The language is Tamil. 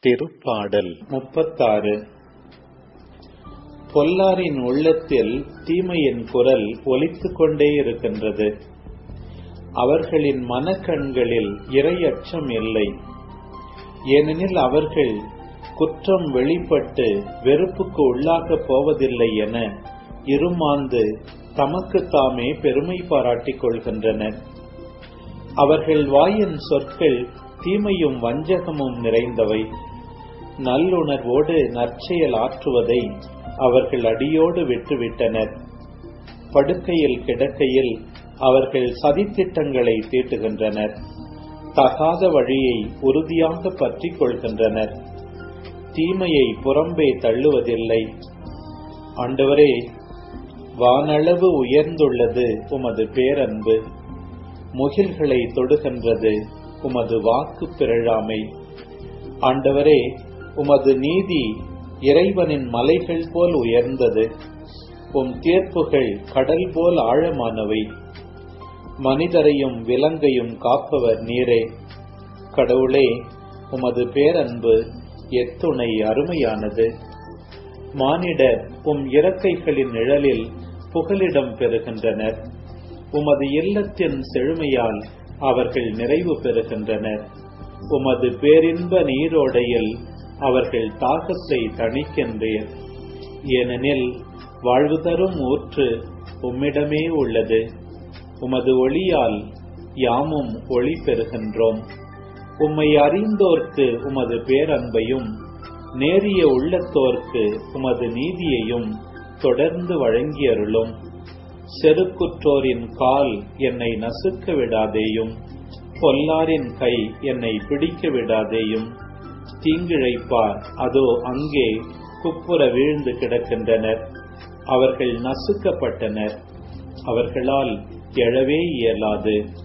திருப்பாடல் முப்பத்தாறு பொல்லாரின் உள்ளத்தில் தீமையின் குரல் ஒலித்துக் கொண்டே இருக்கின்றது அவர்களின் மனக்கண்களில் இரையச்சம் இல்லை ஏனெனில் அவர்கள் குற்றம் வெளிப்பட்டு வெறுப்புக்கு உள்ளாகப் போவதில்லை என இருமாந்து தமக்கு தாமே பெருமை பாராட்டிக் கொள்கின்றனர் அவர்கள் வாயின் சொற்கள் தீமையும் வஞ்சகமும் நிறைந்தவை நல்லுணர்வோடு நற்செயல் ஆற்றுவதை அவர்கள் அடியோடு விட்டுவிட்டனர் படுக்கையில் கிடக்கையில் அவர்கள் சதித்திட்டங்களை தீட்டுகின்றனர் தகாத வழியை உறுதியாக பற்றிக் கொள்கின்றனர் தீமையை புறம்பே தள்ளுவதில்லை ஆண்டவரே வானளவு உயர்ந்துள்ளது உமது பேரன்பு முகில்களை தொடுகின்றது உமது வாக்கு பிறழாமை ஆண்டவரே உமது நீதி இறைவனின் மலைகள் போல் உயர்ந்தது உம் தீர்ப்புகள் கடல் போல் ஆழமானவை மனிதரையும் விலங்கையும் காப்பவர் நீரே கடவுளே உமது பேரன்பு எத்துணை அருமையானது மானிடர் உம் இறக்கைகளின் நிழலில் புகலிடம் பெறுகின்றனர் உமது இல்லத்தின் செழுமையால் அவர்கள் நிறைவு பெறுகின்றனர் உமது பேரின்ப நீரோடையில் அவர்கள் தாகத்தை தணிக்கின்றீர் ஏனெனில் வாழ்வு தரும் ஊற்று உம்மிடமே உள்ளது உமது ஒளியால் யாமும் ஒளி பெறுகின்றோம் உம்மை அறிந்தோர்க்கு உமது பேரன்பையும் நேரிய உள்ளத்தோர்க்கு உமது நீதியையும் தொடர்ந்து வழங்கியருளும் செருக்குற்றோரின் கால் என்னை நசுக்க விடாதேயும் பொல்லாரின் கை என்னை பிடிக்க விடாதேயும் தீங்கிழைப்பார் அதோ அங்கே குப்புற வீழ்ந்து கிடக்கின்றனர் அவர்கள் நசுக்கப்பட்டனர் அவர்களால் எழவே இயலாது